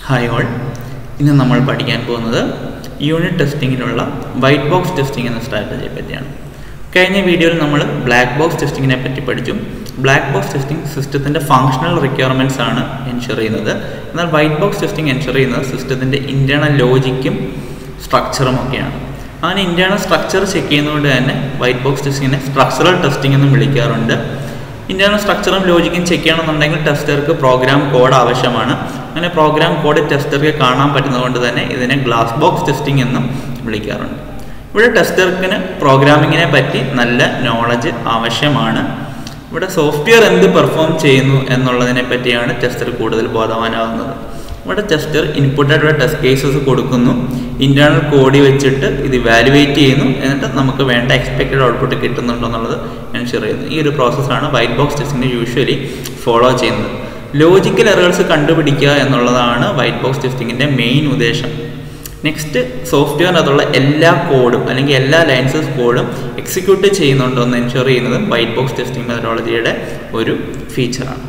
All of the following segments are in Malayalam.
ഹായ് ഓൾ ഇന്ന് നമ്മൾ പഠിക്കാൻ പോകുന്നത് യൂണിറ്റ് ടെസ്റ്റിങ്ങിനുള്ള വൈറ്റ് ബോക്സ് ടെസ്റ്റിംഗ് എന്ന സ്ട്രാറ്റജിയെ പറ്റിയാണ് കഴിഞ്ഞ വീഡിയോയിൽ നമ്മൾ ബ്ലാക്ക് ബോക്സ് ടെസ്റ്റിങ്ങിനെ പറ്റി പഠിച്ചു ബ്ലാക്ക് ബോക്സ് ടെസ്റ്റിംഗ് സിസ്റ്റത്തിൻ്റെ ഫങ്ഷണൽ റിക്വയർമെൻറ്റ്സ് ആണ് എൻഷുർ ചെയ്യുന്നത് എന്നാൽ വൈറ്റ് ബോക്സ് ടെസ്റ്റിംഗ് എൻഷുർ ചെയ്യുന്നത് സിസ്റ്റത്തിൻ്റെ ഇൻറ്റേർണൽ ലോജിക്കും സ്ട്രക്ചറും ഒക്കെയാണ് അങ്ങനെ ഇൻറ്റേർണൽ സ്ട്രക്ചർ ചെക്ക് ചെയ്യുന്നതുകൊണ്ട് തന്നെ വൈറ്റ് ബോക്സ് ടെസ്റ്റിങ്ങിനെ സ്ട്രക്ചറൽ ടെസ്റ്റിംഗ് എന്നും വിളിക്കാറുണ്ട് ഇൻറ്റേർണൽ സ്ട്രക്ചറും ലോജിക്കും ചെക്ക് ചെയ്യണമെന്നുണ്ടെങ്കിൽ ടെസ്റ്റർക്ക് പ്രോഗ്രാം കോഡ് ആവശ്യമാണ് അങ്ങനെ പ്രോഗ്രാം കോഡ് ടെസ്റ്റർക്ക് കാണാൻ പറ്റുന്നതുകൊണ്ട് തന്നെ ഇതിനെ ഗ്ലാസ് ബോക്സ് ടെസ്റ്റിംഗ് എന്നും വിളിക്കാറുണ്ട് ഇവിടെ ടെസ്റ്റർക്കിന് പ്രോഗ്രാമിങ്ങിനെ പറ്റി നല്ല നോളജ് ആവശ്യമാണ് ഇവിടെ സോഫ്റ്റ്വെയർ എന്ത് പെർഫോം ചെയ്യുന്നു എന്നുള്ളതിനെ പറ്റിയാണ് ടെസ്റ്റർ കൂടുതൽ ബോധവാനാകുന്നത് ഇവിടെ ടെസ്റ്റർ ഇൻപുട്ടായിട്ടുള്ള ടെസ്റ്റ് കേസസ് കൊടുക്കുന്നു ഇൻറ്റേർണൽ കോഡി വെച്ചിട്ട് ഇത് ഇവാലുവേറ്റ് ചെയ്യുന്നു എന്നിട്ട് നമുക്ക് വേണ്ട എക്സ്പെക്റ്റഡ് ഔട്ട്പുട്ട് കിട്ടുന്നുണ്ടോ എന്നുള്ളത് എൻഷുർ ചെയ്യുന്നു ഈ ഒരു പ്രോസസ്സാണ് white box testing usually follow ചെയ്യുന്നത് ലോജിക്കൽ എറേഴ്സ് കണ്ടുപിടിക്കുക എന്നുള്ളതാണ് വൈറ്റ് ബോക്സ് ടെസ്റ്റിങ്ങിൻ്റെ മെയിൻ ഉദ്ദേശം നെക്സ്റ്റ് സോഫ്റ്റ്വെയറിനകത്തുള്ള എല്ലാ കോഡും അല്ലെങ്കിൽ എല്ലാ ലൈൻസസ് കോഡും എക്സിക്യൂട്ട് ചെയ്യുന്നുണ്ടോ എന്ന് എൻഷുർ ചെയ്യുന്നത് വൈറ്റ് ബോക്സ് ടെസ്റ്റിംഗ് മെത്തഡോളജിയുടെ ഒരു ഫീച്ചറാണ്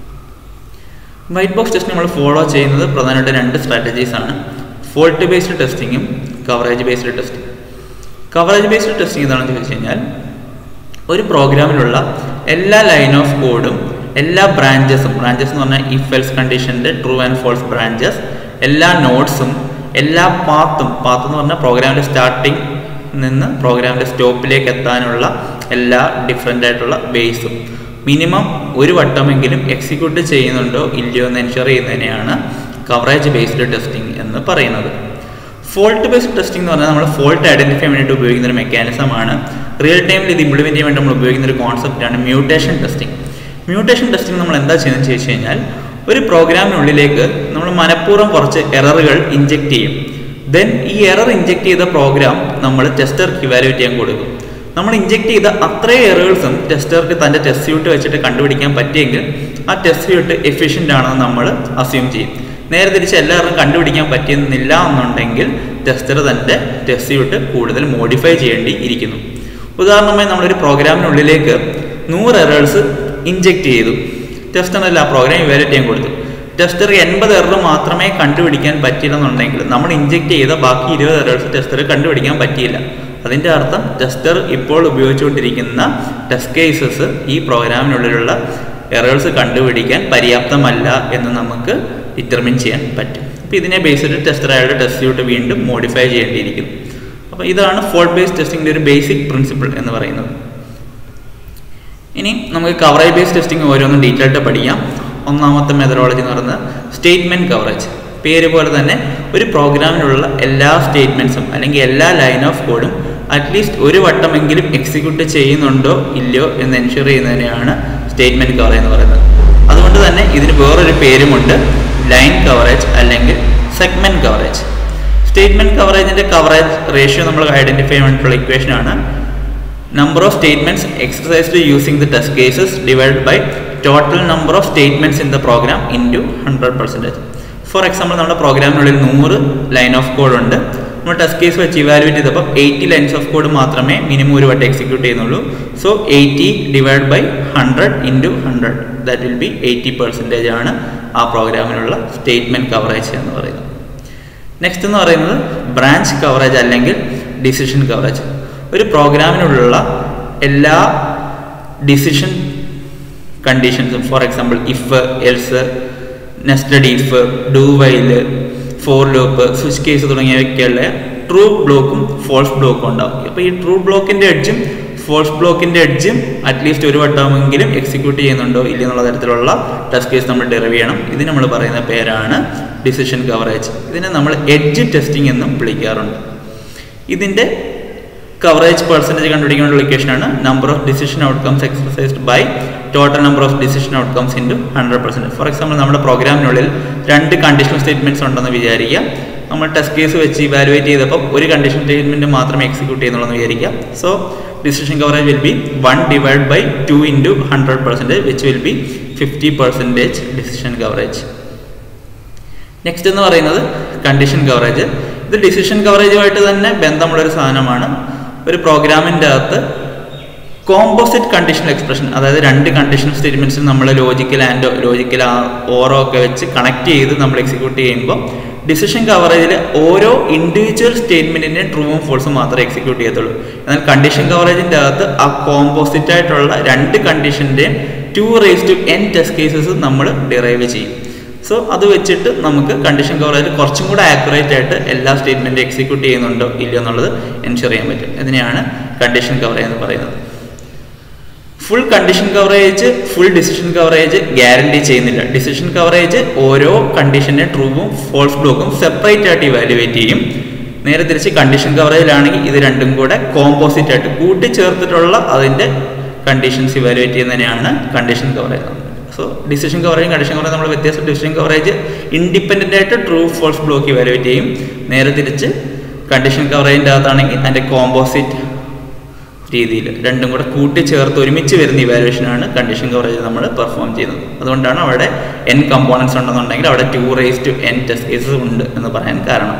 വൈറ്റ് ബോക്സ് ടെസ്റ്റ് നമ്മൾ ഫോളോ ചെയ്യുന്നത് പ്രധാനമായിട്ട് രണ്ട് സ്ട്രാറ്റജീസ് ആണ് ഫോൾട്ട് ബേസ്ഡ് ടെസ്റ്റിങ്ങും coverage based testing coverage based testing എന്താണെന്ന് ചോദിച്ചു കഴിഞ്ഞാൽ ഒരു പ്രോഗ്രാമിലുള്ള എല്ലാ ലൈൻ ഓഫ് കോഡും എല്ലാ ബ്രാഞ്ചസും ബ്രാഞ്ചസ് എന്ന് പറഞ്ഞാൽ ഇഫ് എൽസ് കണ്ടീഷൻ്റെ ട്രൂ ആൻഡ് ഫോൾസ് ബ്രാഞ്ചസ് എല്ലാ നോട്ട്സും എല്ലാ പാത്തും പാത്ത് എന്ന് പറഞ്ഞാൽ പ്രോഗ്രാമിൻ്റെ സ്റ്റാർട്ടിങ് നിന്ന് പ്രോഗ്രാമിൻ്റെ സ്റ്റോപ്പിലേക്ക് എത്താനുള്ള എല്ലാ ഡിഫറെൻ്റ് ആയിട്ടുള്ള ബേസും മിനിമം ഒരു വട്ടമെങ്കിലും എക്സിക്യൂട്ട് ചെയ്യുന്നുണ്ടോ ഇല്ലയോ എന്ന് എൻഷുർ ചെയ്യുന്നതിനെയാണ് കവറേജ് ബേസ്ഡ് ടെസ്റ്റിംഗ് എന്ന് പറയുന്നത് ഫോൾട്ട് ബേസ്ഡ് ടെസ്റ്റിംഗ് എന്ന് പറഞ്ഞാൽ നമ്മൾ ഫോൾട്ട് ഐഡൻറ്റിഫൈ ചെയ്യാൻ വേണ്ടിയിട്ട് ഉപയോഗിക്കുന്ന ഒരു മെക്കാനിസമാണ് റിയൽ ടൈമിൽ ഇത് ഇംപ്ലിമെൻറ്റ് ചെയ്യാൻ വേണ്ടി നമ്മൾ ഉപയോഗിക്കുന്ന ഒരു കോൺസെപ്റ്റാണ് മ്യൂട്ടേഷൻ ടെസ്റ്റിംഗ് മ്യൂട്ടേഷൻ ടെസ്റ്റിംഗ് നമ്മൾ എന്താ ചെയ്യുന്നത് ചോദിച്ചു കഴിഞ്ഞാൽ ഒരു പ്രോഗ്രാമിനുള്ളിലേക്ക് നമ്മൾ മനഃപൂർവ്വം കുറച്ച് എററുകൾ ഇഞ്ചെക്ട് ചെയ്യും ദെൻ ഈ എറർ ഇഞ്ചെക്ട് ചെയ്ത പ്രോഗ്രാം നമ്മൾ ടെസ്റ്റർക്ക് ഇവാലുവേറ്റ് ചെയ്യാൻ കൊടുക്കും നമ്മൾ ഇഞ്ചെക്ട് ചെയ്ത അത്രയും എറേഴ്സും ടെസ്റ്റർക്ക് തൻ്റെ ടെസ്റ്റ് സ്യൂട്ട് വെച്ചിട്ട് കണ്ടുപിടിക്കാൻ പറ്റിയെങ്കിൽ ആ ടെസ്റ്റ് സ്യൂട്ട് എഫിഷ്യൻ്റ് ആണെന്ന് നമ്മൾ അസ്യൂം ചെയ്യും നേരെ തിരിച്ച് എല്ലാവരും കണ്ടുപിടിക്കാൻ പറ്റുന്നില്ല എന്നുണ്ടെങ്കിൽ ടെസ്റ്റർ തൻ്റെ ടെസ്റ്റ് സ്യൂട്ട് കൂടുതൽ മോഡിഫൈ ചെയ്യേണ്ടി ഇരിക്കുന്നു ഉദാഹരണമായി നമ്മളൊരു പ്രോഗ്രാമിനുള്ളിലേക്ക് നൂറ് എറേഴ്സ് ഇഞ്ചെക്ട് ചെയ്തു ടെസ്റ്ററിനല്ല ആ പ്രോഗ്രാം ഇവാലുവേറ്റ് ചെയ്യാൻ കൊടുത്തു ടെസ്റ്റർ എൺപത് എറർ മാത്രമേ കണ്ടുപിടിക്കാൻ പറ്റില്ലെന്നുണ്ടെങ്കിൽ നമ്മൾ ഇഞ്ചെക്ട് ചെയ്ത ബാക്കി ഇരുപത് എറേഴ്സ് ടെസ്റ്റർ കണ്ടുപിടിക്കാൻ പറ്റിയില്ല അതിൻ്റെ അർത്ഥം ടെസ്റ്റർ ഇപ്പോൾ ഉപയോഗിച്ചുകൊണ്ടിരിക്കുന്ന ടെസ്റ്റ് കേസസ് ഈ പ്രോഗ്രാമിനുള്ളിലുള്ള എറേഴ്സ് കണ്ടുപിടിക്കാൻ പര്യാപ്തമല്ല എന്ന് നമുക്ക് ഡിറ്റർമിൻ ചെയ്യാൻ പറ്റും അപ്പോൾ ഇതിനെ ബേസ് ചെയ്തിട്ട് ടെസ്റ്റർ അയാളുടെ ടെസ്റ്റ് സ്യൂട്ട് വീണ്ടും മോഡിഫൈ ചെയ്യേണ്ടിയിരിക്കുന്നു അപ്പോൾ ഇതാണ് ഫോൾട്ട് ബേസ്ഡ് ടെസ്റ്റിംഗിൻ്റെ ഒരു ബേസിക് പ്രിൻസിപ്പിൾ എന്ന് പറയുന്നത് ഇനി നമുക്ക് കവറേജ് ബേസ്ഡ് ടെസ്റ്റിംഗ് ഓരോന്നും ഡീറ്റെയിൽ ആയിട്ട് പഠിക്കാം ഒന്നാമത്തെ മെത്തഡോളജി എന്ന് പറയുന്നത് സ്റ്റേറ്റ്മെൻറ്റ് കവറേജ് പേര് പോലെ തന്നെ ഒരു പ്രോഗ്രാമിലുള്ള എല്ലാ സ്റ്റേറ്റ്മെൻറ്റ്സും അല്ലെങ്കിൽ എല്ലാ ലൈൻ ഓഫ് കോഡും അറ്റ്ലീസ്റ്റ് ഒരു വട്ടമെങ്കിലും എക്സിക്യൂട്ട് ചെയ്യുന്നുണ്ടോ ഇല്ലയോ എന്ന് എൻഷുർ ചെയ്യുന്നതിനെയാണ് സ്റ്റേറ്റ്മെൻറ്റ് കവറേജ് എന്ന് പറയുന്നത് അതുകൊണ്ട് തന്നെ ഇതിന് വേറൊരു പേരുമുണ്ട് ലൈൻ കവറേജ് അല്ലെങ്കിൽ സെഗ്മെൻറ്റ് കവറേജ് സ്റ്റേറ്റ്മെൻറ്റ് കവറേജിൻ്റെ കവറേജ് റേഷ്യോ നമ്മൾ ഐഡൻറ്റിഫൈ ചെയ്യാൻ വേണ്ടിയിട്ടുള്ള ഇക്വേഷനാണ് number of statements exercised using the test cases divide by total number of statements in the program into hundred percentage for example നമ്മുടെ പ്രോഗ്രാമിനുള്ളിൽ നൂറ് ലൈൻ ഓഫ് കോഡ് ഉണ്ട് നമ്മൾ ടെസ്റ്റ് കേസ് വെച്ച് ഇവാലുവേറ്റ് ചെയ്തപ്പോൾ എയ്റ്റി ലൈൻസ് ഓഫ് കോഡ് മാത്രമേ മിനിമം ഒരു വട്ടം എക്സിക്യൂട്ട് ചെയ്യുന്നുള്ളൂ so eighty divide by hundred into hundred that will be eighty percentage ആണ് ആ പ്രോഗ്രാമിനുള്ള സ്റ്റേറ്റ്മെൻറ്റ് കവറേജ് എന്ന് പറയുന്നത് നെക്സ്റ്റ് എന്ന് പറയുന്നത് ബ്രാഞ്ച് കവറേജ് അല്ലെങ്കിൽ ഡിസിഷൻ കവറേജ് ഒരു പ്രോഗ്രാമിനുള്ള എല്ലാ ഡിസിഷൻ കണ്ടീഷൻസും for example if else nested if do while for loop switch case തുടങ്ങിയവയ്ക്കുള്ള ട്രൂ ബ്ലോക്കും ഫോൾസ് ബ്ലോക്കും ഉണ്ടാവും അപ്പോൾ ഈ ട്രൂ ബ്ലോക്കിൻ്റെ എഡ്ജും ഫോൾസ് ബ്ലോക്കിൻ്റെ എഡ്ജും അറ്റ്ലീസ്റ്റ് ഒരു വട്ടമെങ്കിലും എക്സിക്യൂട്ട് ചെയ്യുന്നുണ്ടോ ഇല്ലെന്നുള്ള തരത്തിലുള്ള ടെസ്റ്റ് കേസ് നമ്മൾ ഡെറിവ് ചെയ്യണം ഇതിന് നമ്മൾ പറയുന്ന പേരാണ് ഡിസിഷൻ കവറേജ് ഇതിനെ നമ്മൾ എഡ്ജ് ടെസ്റ്റിംഗ് എന്നും വിളിക്കാറുണ്ട് ഇതിൻ്റെ കവറേജ് പെർസെൻറ്റേജ് കണ്ടുപിടിക്കാനുള്ള ഇക്വേഷനാണ് number of decision outcomes exercised by total number of decision outcomes into hundred percentage for example നമ്മുടെ പ്രോഗ്രാമിനുള്ളിൽ രണ്ട് കണ്ടീഷണൽ സ്റ്റേറ്റ്മെൻറ്റ്സ് ഉണ്ടെന്ന് വിചാരിക്കുക നമ്മൾ ടെസ്റ്റ് കേസ് വെച്ച് ഇവാലുവേറ്റ് ചെയ്തപ്പോൾ ഒരു കണ്ടീഷൻ സ്റ്റേറ്റ്മെൻറ്റ് മാത്രമേ എക്സിക്യൂട്ട് ചെയ്യുന്നുള്ളൂ വിചാരിക്കുക so decision coverage will be one divide by two into hundred percentage which will be fifty percentage decision coverage next എന്ന് പറയുന്നത് കണ്ടീഷൻ കവറേജ് ഇത് ഡിസിഷൻ കവറേജുമായിട്ട് തന്നെ ബന്ധമുള്ളൊരു സാധനമാണ് ഒരു പ്രോഗ്രാമിൻ്റെ അകത്ത് കോമ്പോസിറ്റ് കണ്ടീഷണൽ എക്സ്പ്രഷൻ അതായത് രണ്ട് കണ്ടീഷണൽ സ്റ്റേറ്റ്മെന്റ്സ് നമ്മൾ ലോജിക്കൽ ആൻഡ് ലോജിക്കൽ ഓറോ ഒക്കെ വെച്ച് കണക്ട് ചെയ്ത് നമ്മൾ എക്സിക്യൂട്ട് ചെയ്യുമ്പോൾ ഡിസിഷൻ കവറേജിൽ ഓരോ ഇൻഡിവിജ്വൽ സ്റ്റേറ്റ്മെന്റിന്റെ ട്രൂവും ഫോൾസും മാത്രമേ എക്സിക്യൂട്ട് ചെയ്യത്തുള്ളൂ എന്നാൽ കണ്ടീഷൻ കവറേജിന്റെ അകത്ത് ആ കോമ്പോസിറ്റ് ആയിട്ടുള്ള രണ്ട് കണ്ടീഷന്റെയും two raise to N test cases നമ്മൾ ഡിറൈവ് ചെയ്യും സോ അത് വെച്ചിട്ട് നമുക്ക് കണ്ടീഷൻ കവറേജ് കുറച്ചും കൂടെ ആക്യുറേറ്റ് ആയിട്ട് എല്ലാ സ്റ്റേറ്റ്മെന്റ് എക്സിക്യൂട്ട് ചെയ്യുന്നുണ്ടോ ഇല്ലയോ എന്നുള്ളത് എൻഷുർ ചെയ്യാൻ പറ്റും ഇതിനെയാണ് കണ്ടീഷൻ കവറേജ് എന്ന് പറയുന്നത് full condition coverage full decision coverage guarantee ചെയ്യുന്നില്ല ഡിസിഷൻ കവറേജ് ഓരോ കണ്ടീഷന്റെ ട്രൂവും ഫോൾസ് ബ്ലോക്കും സെപ്പറേറ്റ് ആയിട്ട് ഇവാലുവേറ്റ് ചെയ്യും നേരെ തിരിച്ച് കണ്ടീഷൻ കവറേജിലാണെങ്കിൽ ഇത് രണ്ടും കൂടെ കോമ്പോസിറ്റ് ആയിട്ട് കൂട്ടിച്ചേർത്തിട്ടുള്ള അതിന്റെ കണ്ടീഷൻസ് ഇവാലുവേറ്റ് ചെയ്യുന്നതിനെയാണ് കണ്ടീഷൻ കവറേജ് സോ ഡിസിഷൻ കവറേജും കണ്ടീഷൻ കവറേജ് നമ്മൾ വ്യത്യാസം ഡിസിഷൻ കവറേജ് ഇൻഡിപെൻഡന്റ് ആയിട്ട് ട്രൂ ഫോൾസ് ബ്ലോക്ക് ഇവാലുവേറ്റ് ചെയ്യും നേരെ തിരിച്ച് കണ്ടീഷൻ കവറേജിൻ്റെ അകത്താണെങ്കിൽ അതിന്റെ കോമ്പോസിറ്റ് രീതിയിൽ രണ്ടും കൂടെ കൂട്ടിച്ചേർത്ത് ഒരുമിച്ച് വരുന്ന ഇവാലുവേഷനാണ് കണ്ടീഷൻ കവറേജ് നമ്മൾ പെർഫോം ചെയ്യുന്നത് അതുകൊണ്ടാണ് അവിടെ എൻ കമ്പോണൻസ് ഉണ്ടെന്നുണ്ടെങ്കിൽ അവിടെ two raise to N test cases ഉണ്ട് എന്ന് പറയാൻ കാരണം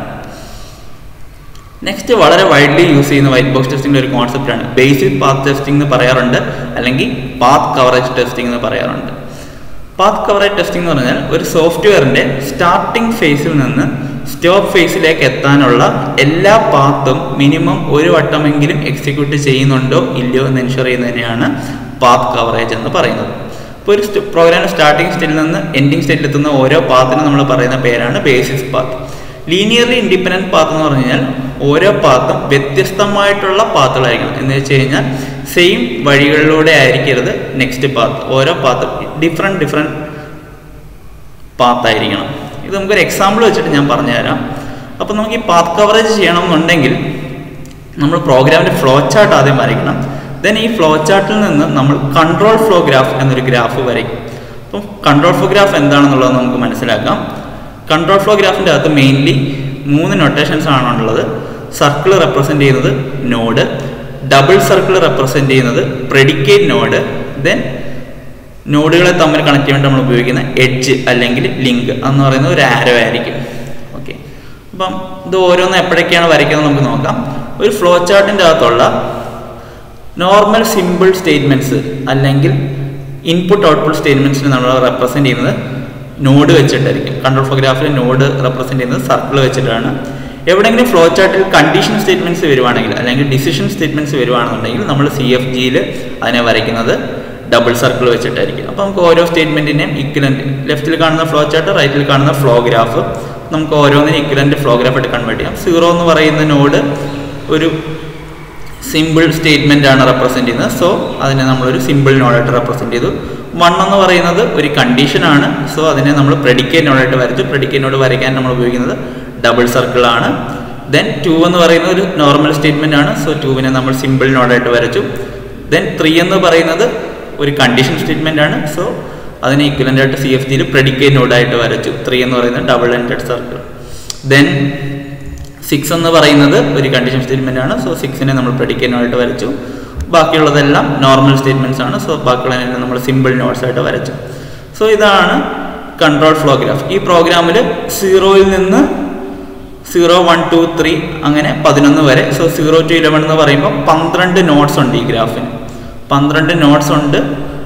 നെക്സ്റ്റ് വളരെ വൈഡ്ലി യൂസ് ചെയ്യുന്ന വൈറ്റ് ബോക്സ് ടെസ്റ്റിംഗ് ഒരു കോൺസെപ്റ്റാണ് ബേസിക് പാത്ത് ടെസ്റ്റിംഗ് എന്ന് പറയാറുണ്ട് അല്ലെങ്കിൽ പാത്ത് കവറേജ് ടെസ്റ്റിംഗ് എന്ന് പറയാറുണ്ട് പാത്ത് കവറേജ് ടെസ്റ്റിംഗ് എന്ന് പറഞ്ഞാൽ ഒരു സോഫ്റ്റ്വെയറിന്റെ സ്റ്റാർട്ടിംഗ് ഫേസിൽ നിന്ന് സ്റ്റോപ്പ് ഫേസിലേക്ക് എത്താനുള്ള എല്ലാ പാത്തും മിനിമം ഒരു വട്ടമെങ്കിലും എക്സിക്യൂട്ട് ചെയ്യുന്നുണ്ടോ ഇല്ലയോ എന്ന് എൻഷുർ ചെയ്യുന്നതിനെയാണ് പാത്ത് കവറേജ് എന്ന് പറയുന്നത് ഇപ്പോൾ ഒരു പ്രോഗ്രാം സ്റ്റാർട്ടിംഗ് സ്റ്റേറ്റിൽ നിന്ന് എൻഡിങ് സ്റ്റേറ്റിൽ എത്തുന്ന ഓരോ പാത്തിനും നമ്മൾ പറയുന്ന പേരാണ് basis path linearly independent path എന്ന് പറഞ്ഞു കഴിഞ്ഞാൽ ഓരോ പാത്തും വ്യത്യസ്തമായിട്ടുള്ള പാത്തുകളായിരിക്കണം എന്ന് വെച്ച് കഴിഞ്ഞാൽ സെയിം വഴികളിലൂടെ ആയിരിക്കരുത് നെക്സ്റ്റ് പാത്ത് ഓരോ പാത്തും ഡിഫറെൻറ്റ് ഡിഫറെൻറ്റ് പാത്തായിരിക്കണം ഇത് നമുക്കൊരു എക്സാമ്പിൾ വെച്ചിട്ട് ഞാൻ പറഞ്ഞുതരാം അപ്പോൾ നമുക്ക് ഈ പാത്ത് കവറേജ് ചെയ്യണമെന്നുണ്ടെങ്കിൽ നമ്മൾ പ്രോഗ്രാമിൻ്റെ ഫ്ലോ ചാർട്ട് ആദ്യം വരയ്ക്കണം ദെൻ ഈ ഫ്ലോ ചാർട്ടിൽ നിന്ന് നമ്മൾ കൺട്രോൾ ഫ്ലോ ഗ്രാഫ് എന്നൊരു ഗ്രാഫ് വരയ്ക്കും അപ്പം കൺട്രോൾ ഫ്ലോ ഗ്രാഫ് എന്താണെന്നുള്ളത് നമുക്ക് മനസ്സിലാക്കാം കൺട്രോൾ ഫ്ലോ ഗ്രാഫിൻ്റെ അകത്ത് മെയിൻലി മൂന്ന് നൊട്ടേഷൻസ് ആണുള്ളത് സർക്കിൾ റെപ്രസെൻ്റ് ചെയ്യുന്നത് നോഡ് ഡബിൾ സർക്കിൾ റെപ്രസെൻ്റ് ചെയ്യുന്നത് പ്രെഡിക്കേറ്റ് നോഡ് ദെൻ നോഡുകളെ തമ്മിൽ കണക്ട് ചെയ്യാൻ നമ്മൾ ഉപയോഗിക്കുന്ന എഡ്ജ് അല്ലെങ്കിൽ ലിങ്ക് എന്ന് പറയുന്നത് ഒരു ആരോ ആയിരിക്കും ഓക്കെ അപ്പം ഇത് ഓരോന്ന് എപ്പോഴൊക്കെയാണ് വരയ്ക്കുന്നത് നമുക്ക് നോക്കാം ഒരു ഫ്ലോ ചാർട്ടിൻ്റെ അകത്തുള്ള നോർമൽ സിമ്പിൾ സ്റ്റേറ്റ്മെൻറ്റ്സ് അല്ലെങ്കിൽ ഇൻപുട്ട് ഔട്ട്പുട്ട് സ്റ്റേറ്റ്മെൻറ്റ്സിനെ നമ്മൾ റെപ്രസെൻ്റ് ചെയ്യുന്നത് നോഡ് വെച്ചിട്ടായിരിക്കും കൺട്രോൾ ഫോഗ്രാഫിൽ നോഡ് റെപ്രസെൻ്റ് ചെയ്യുന്നത് സർക്കിൾ വെച്ചിട്ടാണ് എവിടെയെങ്കിലും ഫ്ലോ ചാർട്ടിൽ കണ്ടീഷൻ സ്റ്റേറ്റ്മെൻറ്റ്സ് വരുവാണെങ്കിൽ അല്ലെങ്കിൽ ഡിസിഷൻ സ്റ്റേറ്റ്മെൻറ്റ്സ് വരുവാണെന്നുണ്ടെങ്കിൽ നമ്മൾ സി എഫ് ജിയിൽ അതിനെ വരയ്ക്കുന്നത് ഡബിൾ സർക്കിൾ വെച്ചിട്ടായിരിക്കും അപ്പോൾ നമുക്ക് ഓരോ സ്റ്റേറ്റ്മെൻറ്റിനെയും ഇക്വലൻ്റ് ലെഫ്റ്റിൽ കാണുന്ന ഫ്ലോ ചാർട്ട് റൈറ്റിൽ കാണുന്ന ഫ്ലോ ഗ്രാഫ് നമുക്ക് ഓരോന്നിനും ഇക്വലൻ്റ് ഫ്ലോ ഗ്രാഫ് ആയിട്ട് കൺവേർട്ട് ചെയ്യാം സീറോ എന്ന് പറയുന്ന നോഡ് ഒരു സിമ്പിൾ സ്റ്റേറ്റ്മെൻ്റ് ആണ് റെപ്രസെൻ്റ് ചെയ്യുന്നത് സോ അതിനെ നമ്മളൊരു സിമ്പിൾ നോഡായിട്ട് റെപ്രസെൻ്റ് ചെയ്തു വൺ എന്ന് പറയുന്നത് ഒരു കണ്ടീഷനാണ് സോ അതിനെ നമ്മൾ പ്രെഡിക്കേറ്റ് നോഡായിട്ട് വരച്ചു പ്രെഡിക്കേറ്റ് നോഡ് വരയ്ക്കാൻ നമ്മൾ ഉപയോഗിക്കുന്നത് ഡബിൾ സർക്കിൾ ആണ് ദെൻ ടു എന്ന് പറയുന്നത് ഒരു നോർമൽ സ്റ്റേറ്റ്മെൻ്റ് ആണ് സോ ടുവിനെ നമ്മൾ സിമ്പിൾ നോഡായിട്ട് വരച്ചു ദെൻ ത്രീ എന്ന് പറയുന്നത് ഒരു കണ്ടീഷൻ സ്റ്റേറ്റ്മെൻ്റ് ആണ് സോ അതിനെ ഇക്വലൻ്റ് ആയിട്ട് സി എഫ് ജിയിൽ പ്രെഡിക്കേറ്റ് നോഡായിട്ട് വരച്ചു ത്രീ എന്ന് പറയുന്നത് double ended circle then six എന്ന് പറയുന്നത് ഒരു കണ്ടീഷൻ സ്റ്റേറ്റ്മെൻ്റ് ആണ് സോ സിക്സിനെ നമ്മൾ പ്രെഡിക്കേറ്റ് നോഡായിട്ട് വരച്ചു ബാക്കിയുള്ളതെല്ലാം നോർമൽ സ്റ്റേറ്റ്മെൻറ്റ്സ് ആണ് സോ ബാക്കിയുള്ളതിനെ നമ്മൾ സിമ്പിൾ നോട്ട്സ് ആയിട്ട് വരച്ചു സോ ഇതാണ് കൺട്രോൾ ഫ്ലോ ഗ്രാഫ് ഈ പ്രോഗ്രാമിൽ സീറോയിൽ നിന്ന് സീറോ വൺ ടു ത്രീ അങ്ങനെ പതിനൊന്ന് വരെ സോ സീറോ ടു ഇലവൻ എന്ന് പറയുമ്പോൾ പന്ത്രണ്ട് നോട്ട്സ് ഉണ്ട് ഈ ഗ്രാഫിന് പന്ത്രണ്ട് നോട്ട്സ് ഉണ്ട്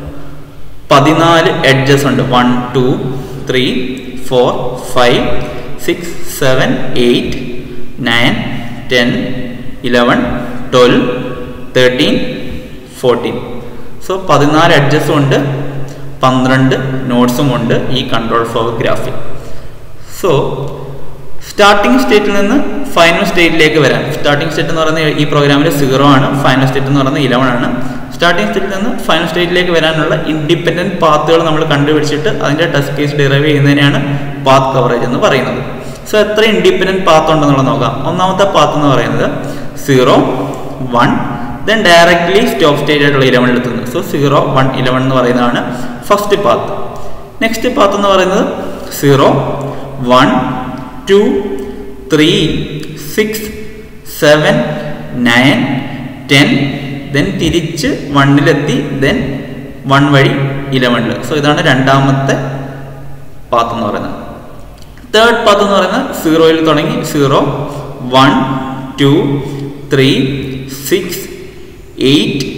പതിനാല് എഡ്ജസ് ഉണ്ട് one two three four five six seven eight nine ten eleven twelve thirteen fourteen so പതിനാല് അഡ്ജസ്റ്റും ഉണ്ട് പന്ത്രണ്ട് നോട്ട്സും ഉണ്ട് ഈ കൺട്രോൾ ഫ്ലോ ഗ്രാഫിൽ സോ സ്റ്റാർട്ടിംഗ് സ്റ്റേറ്റിൽ നിന്ന് ഫൈനൽ സ്റ്റേറ്റിലേക്ക് വരാൻ സ്റ്റാർട്ടിംഗ് സ്റ്റേറ്റ് എന്ന് പറയുന്നത് ഈ പ്രോഗ്രാമിൽ സീറോ ആണ് ഫൈനൽ സ്റ്റേറ്റ് എന്ന് പറയുന്നത് ഇലവൻ ആണ് സ്റ്റാർട്ടിംഗ് സ്റ്റേറ്റിൽ നിന്ന് ഫൈനൽ സ്റ്റേറ്റിലേക്ക് വരാനുള്ള ഇൻഡിപെൻഡന്റ് പാത്തുകൾ നമ്മൾ കണ്ടുപിടിച്ചിട്ട് അതിന്റെ ടെസ്റ്റ് കേസ് ഡിറൈവ് ചെയ്യുന്നതിനെയാണ് പാത്ത് കവറേജ് എന്ന് പറയുന്നത് സോ എത്ര ഇൻഡിപെൻഡന്റ് പാത്ത് ഉണ്ടെന്നുള്ളത് നോക്കാം ഒന്നാമത്തെ പാത്ത് എന്ന് പറയുന്നത് zero one then directly stop state ആയിട്ടുള്ള ഇലവനിൽ എത്തുന്നത് സോ സീറോ വൺ ഇലവൻ എന്ന് പറയുന്നതാണ് ഫസ്റ്റ് പാത്ത് നെക്സ്റ്റ് പാത്ത് എന്ന് പറയുന്നത് zero one two three six seven nine ten then തിരിച്ച് വണ്ണിലെത്തി ദെൻ വൺ വഴി ഇലവനിൽ സോ ഇതാണ് രണ്ടാമത്തെ പാത്ത് എന്ന് പറയുന്നത് തേർഡ് പാത്ത് എന്ന് പറയുന്നത് സീറോയിൽ തുടങ്ങി zero one two three six eight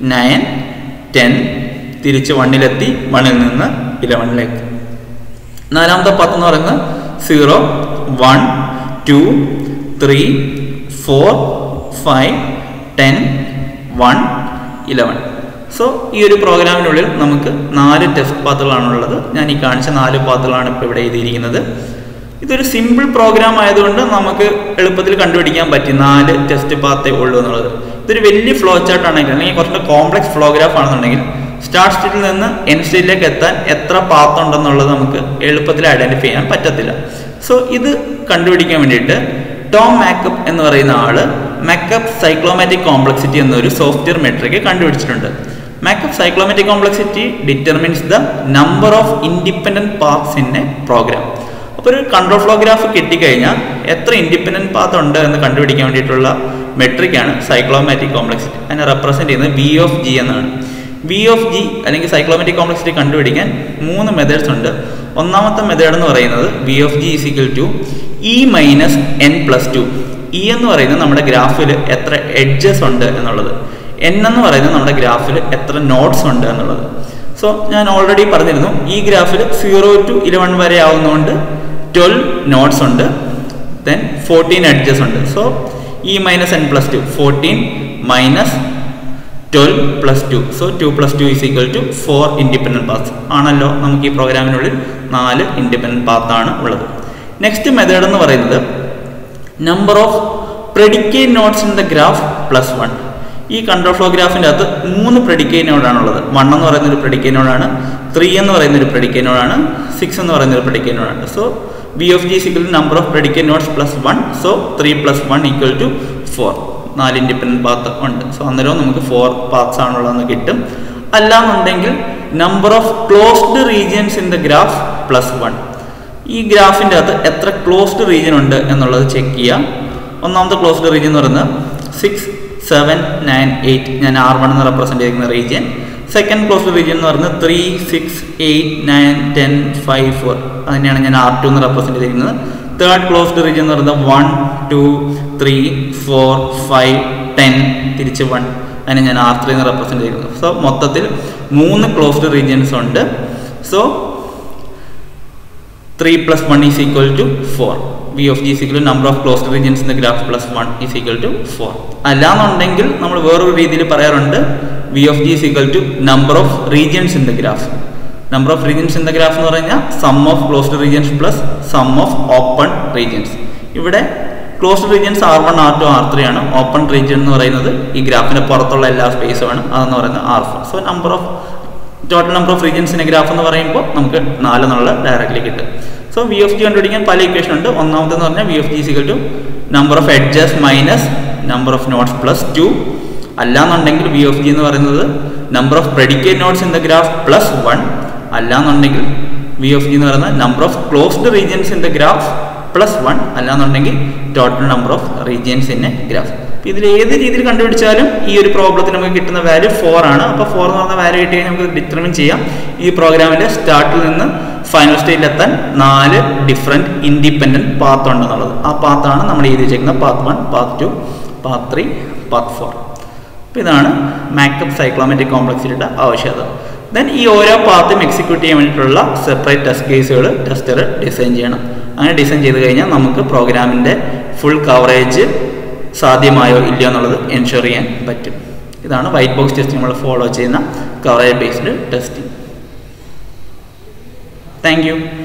nine ten തിരിച്ച് വണ്ണിലെത്തി വണ്ണിൽ നിന്ന് ഇലവനിലേക്ക് നാലാമത്തെ പത്ത് എന്ന് പറയുന്നത് zero one two three four five ten one eleven so ഈ ഒരു പ്രോഗ്രാമിനുള്ളിൽ നമുക്ക് നാല് ടെസ്റ്റ് പാത്തുകളാണുള്ളത് ഞാൻ ഈ കാണിച്ച നാല് പാത്തുകളാണ് ഇപ്പോൾ ഇവിടെ എഴുതിയിരിക്കുന്നത് ഇതൊരു സിമ്പിൾ പ്രോഗ്രാം ആയതുകൊണ്ട് നമുക്ക് എളുപ്പത്തിൽ കണ്ടുപിടിക്കാൻ പറ്റും നാല് ടെസ്റ്റ് പാത്തേ ഉള്ളൂ എന്നുള്ളത് ഇതൊരു വലിയ ഫ്ലോ ചാർട്ട് ആണെങ്കിൽ അല്ലെങ്കിൽ കുറച്ചുകൂടെ കോംപ്ലക്സ് ഫ്ലോഗ്രാഫ് ആണെന്നുണ്ടെങ്കിൽ സ്റ്റാർട്ട് സ്റ്റേറ്റിൽ നിന്ന് എൻ സ്റ്റേറ്റിലേക്ക് എത്താൻ എത്ര പാത്ത് ഉണ്ടെന്നുള്ളത് നമുക്ക് എളുപ്പത്തിൽ ഐഡന്റിഫൈ ചെയ്യാൻ പറ്റത്തില്ല സോ ഇത് കണ്ടുപിടിക്കാൻ വേണ്ടിയിട്ട് ടോം മാക്കപ്പ് എന്ന് പറയുന്ന ആള് മാക്കപ്പ് സൈക്ലോമാറ്റിക് കോംപ്ലക്സിറ്റി എന്നൊരു സോഫ്റ്റ്വെയർ മെട്രിക് കണ്ടുപിടിച്ചിട്ടുണ്ട് McCabe cyclomatic complexity determines the number of independent paths in a program അപ്പോൾ ഒരു കൺട്രോൾ ഫ്ലോ ഗ്രാഫ് കിട്ടിക്കഴിഞ്ഞാൽ എത്ര ഇൻഡിപെൻഡന്റ് പാത്ത് ഉണ്ട് എന്ന് കണ്ടുപിടിക്കാൻ വേണ്ടിയിട്ടുള്ള മെട്രിക്കാണ് സൈക്ലോമാറ്റിക് കോംപ്ലക്സിറ്റി അതിനെ റെപ്രസെന്റ് ചെയ്യുന്നത് വി ഓഫ് ജി എന്നാണ് വി ഓഫ് ജി അല്ലെങ്കിൽ സൈക്ലോമാറ്റിക് കോംപ്ലക്സിറ്റി കണ്ടുപിടിക്കാൻ മൂന്ന് മെത്തേഡ്സ് ഉണ്ട് ഒന്നാമത്തെ മെത്തേഡ് എന്ന് പറയുന്നത് V of G is equal to E minus N plus two E എന്ന് പറയുന്നത് നമ്മുടെ ഗ്രാഫിൽ എത്ര എഡ്ജസ് ഉണ്ട് എന്നുള്ളത് എൻ എന്ന് പറയുന്നത് നമ്മുടെ ഗ്രാഫിൽ എത്ര നോട്ട്സ് ഉണ്ട് എന്നുള്ളത് സോ ഞാൻ ഓൾറെഡി പറഞ്ഞിരുന്നു ഈ ഗ്രാഫിൽ സീറോ ടു ഇലവൻ വരെ ആവുന്നതുകൊണ്ട് ട്വൽവ് നോട്ട്സ് ഉണ്ട് ദെൻ ഫോർട്ടീൻ എഡ്ജസ് ഉണ്ട് so E minus N plus two fourteen minus twelve plus two so two plus two is equal to four independent paths ആണല്ലോ നമുക്ക് ഈ പ്രോഗ്രാമിനുള്ളിൽ നാല് ഇൻഡിപെൻഡൻറ്റ് പാത്താണ് ഉള്ളത് നെക്സ്റ്റ് മെത്തേഡ് എന്ന് പറയുന്നത് number of predicate nodes in the graph plus one ഈ കൺട്രോൾ ഫ്ലോ ഗ്രാഫിൻ്റെ അകത്ത് മൂന്ന് പ്രെഡിക്കേറ്റ് നോഡാണുള്ളത് വൺ എന്ന് പറയുന്ന ഒരു പ്രെഡിക്കേറ്റ് നോഡാണ് ത്രീ എന്ന് പറയുന്ന ഒരു പ്രെഡിക്കേറ്റ് നോഡാണ് സിക്സ് എന്ന് പറയുന്ന ഒരു പ്രെഡിക്കേറ്റ് നോഡാണ് so V of G is equal number of predicate nodes plus one so three plus one equal to four നാല് ഇൻഡിപെൻഡൻറ്റ് പാത്ത് ഉണ്ട് സോ അന്നേരവും നമുക്ക് ഫോർ പാത്ത്സ് ആണുള്ളതെന്ന് കിട്ടും അല്ലാന്നുണ്ടെങ്കിൽ number of closed regions in the graph plus one ഈ ഗ്രാഫിൻ്റെ അകത്ത് എത്ര ക്ലോസ്ഡ് റീജിയൻ ഉണ്ട് എന്നുള്ളത് ചെക്ക് ചെയ്യാം ഒന്നാമത്തെ ക്ലോസ്ഡ് റീജിയൻ എന്ന് പറയുന്നത് സിക്സ് സെവൻ നയൻ എയ്റ്റ് ഞാൻ ആർ വൺ എന്ന് റെപ്രസെൻറ്റ് ചെയ്യുന്ന റീജിയൻ സെക്കൻഡ് ക്ലോസ്ഡ് റീജിയൻ എന്ന് പറയുന്നത് three six eight nine ten five four അതിനെയാണ് ഞാൻ ആർ ടു എന്ന് റെപ്രസെൻറ്റ് ചെയ്യുന്നത് തേർഡ് ക്ലോസ്ഡ് റീജിയൻ എന്ന് പറയുന്നത് one two three four five ten തിരിച്ച് വൺ അതിനെ ഞാൻ ആർ ത്രീ എന്ന് റെപ്രസെൻറ്റ് ചെയ്യുന്നത് സോ മൊത്തത്തിൽ മൂന്ന് ക്ലോസ്ഡ് റീജിയൻസ് ഉണ്ട് so three plus one is equal to four V of G is equal to number of closed regions in the graph plus 1 is equal to 4 അല്ലാന്നുണ്ടെങ്കിൽ നമ്മൾ വേറൊരു രീതിയിൽ പറയാറുണ്ട് V of G is equal to number of regions in the graph number of regions in the graph എന്ന് പറഞ്ഞാൽ sum of closed regions plus sum of open regions ഇവിടെ closed regions R one R two R three ആണ് ഓപ്പൺ റീജിയൻ എന്ന് പറയുന്നത് ഈ ഗ്രാഫിന് പുറത്തുള്ള എല്ലാ സ്പേസുമാണ് അതെന്ന് പറയുന്നത് R four so number of total number of റീജിയൻസിന്റെ ഗ്രാഫ് എന്ന് പറയുമ്പോൾ നമുക്ക് നാല് എന്നുള്ള ഡയറക്റ്റ്ലി കിട്ടും സോ വി ഓഫ് ജി കണ്ടുപിടിക്കാൻ പല ഇക്വേഷൻ ഉണ്ട് ഒന്നാമതെന്ന് പറഞ്ഞാൽ V of G is equal to number of edges minus number of nodes plus two അല്ലാന്നുണ്ടെങ്കിൽ വി ഓഫ് ജി എന്ന് പറയുന്നത് number of predicate nodes in the graph plus one അല്ലാന്നുണ്ടെങ്കിൽ വി ഓഫ് ജി എന്ന് പറയുന്നത് number of closed regions in the graph plus one അല്ലാന്നുണ്ടെങ്കിൽ total number of regions in a graph ഇതിൽ ഏത് രീതിയിൽ കണ്ടുപിടിച്ചാലും ഈ ഒരു പ്രോബ്ലത്തിന് നമുക്ക് കിട്ടുന്ന വാല്യൂ ഫോർ ആണ് അപ്പോൾ ഫോർ എന്ന് പറഞ്ഞ വാല്യൂ കിട്ടി കഴിഞ്ഞാൽ നമുക്ക് ഡിറ്റർമിൻ ചെയ്യാം ഈ പ്രോഗ്രാമിന്റെ സ്റ്റാർട്ടിൽ നിന്ന് ഫൈനൽ സ്റ്റേറ്റിൽ എത്താൻ നാല് ഡിഫറെൻറ്റ് ഇൻഡിപെൻഡൻറ്റ് പാത്ത് ഉണ്ടെന്നുള്ളത് ആ പാത്താണ് നമ്മൾ എഴുതി വെച്ചേക്കുന്ന path one path two path three path four അപ്പോൾ ഇതാണ് മാക്കപ്പ് സൈക്ലോമാറ്റിക് കോംപ്ലക്സിറ്റിയുടെ ആവശ്യകത ദെൻ ഈ ഓരോ പാത്തും എക്സിക്യൂട്ട് ചെയ്യാൻ വേണ്ടിയിട്ടുള്ള സെപ്പറേറ്റ് ടെസ്റ്റ് കേസുകൾ ടെസ്റ്റർ ഡിസൈൻ ചെയ്യണം അങ്ങനെ ഡിസൈൻ ചെയ്ത് കഴിഞ്ഞാൽ നമുക്ക് പ്രോഗ്രാമിൻ്റെ ഫുൾ കവറേജ് സാധ്യമായോ ഇല്ലയോ എന്നുള്ളത് എൻഷുർ ചെയ്യാൻ പറ്റും ഇതാണ് വൈറ്റ് ബോക്സ് ടെസ്റ്റിംഗ് നമ്മൾ ഫോളോ ചെയ്യുന്ന coverage based testing thank U